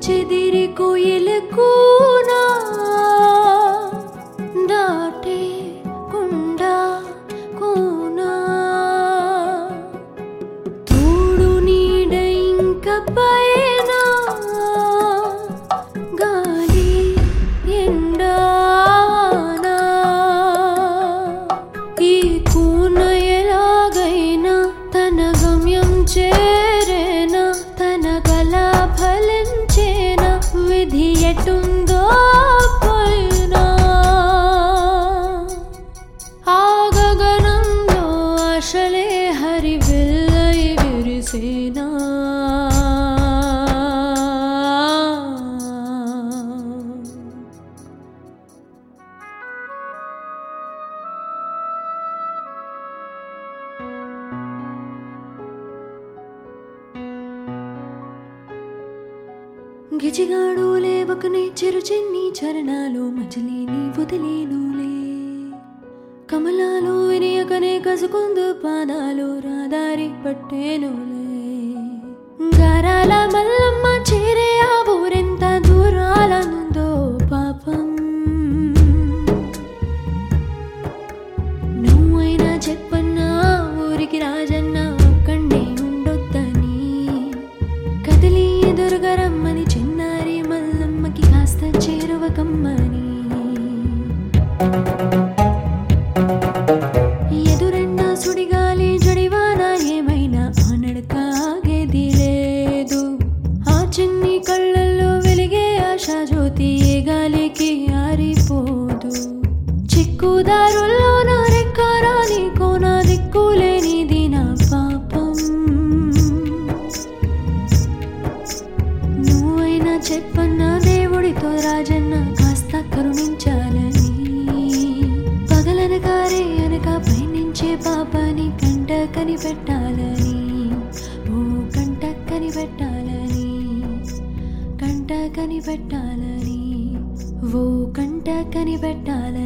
చెదిరి కోయిల కూనా దాటే కుండా కూనా తోడు నీడ ఇంక పైన గాలి ఎండానా ఈ కూన ఎలాగైనా తన గమ్యం చేరేనా తన కళ ఫలించేనా విధి ఎటుందో పోయినా ఆ గగనంలో ఆశలే హరివిల్లై విరిసేనా గిజిగాడు లేవకనే చెరు చెన్ని చరణాలు మచలేని వదిలేనులే కమలాలు వినియకనే కసుకుందు పాదాలు రాదారి పట్టేనులే గారాల మల్లమ్మ చేరే ఆ ఊరెంత దూరాల నుందో పాపం నువ్వైనా చెప్పన్నా ఊరికి రాజన్న ఒక్కడే ఉండొద్దని కదిలి ఎదురుగరమ్మని చిన్నారి మల్లమ్మకి కాస్త చేరువ కమ్మని ఎదురెన్న సుడిగాలి జడివాన ఏమైనా అనడకాగేది లేదు ఆ చిన్ని కళ్ళల్లో వెలిగే ఆశా జ్యోతి ఏ గాలికి ఆరిపోదు చిక్కుదారుల్లో నా రెక్కరాని కోన దిక్కులేనిది నా పాపం నువ్వైనా చెప్పన్నా దేవుడితో రాజన్న కాస్త కరుణించాలని పగలనకారే అనక పయనించే పాపని కంట కనిపెట్టాలని ఓ కంట కనిపెట్టాలని కంట కనిపెట్టాలని ఓ కంట కనిపెట్టాలని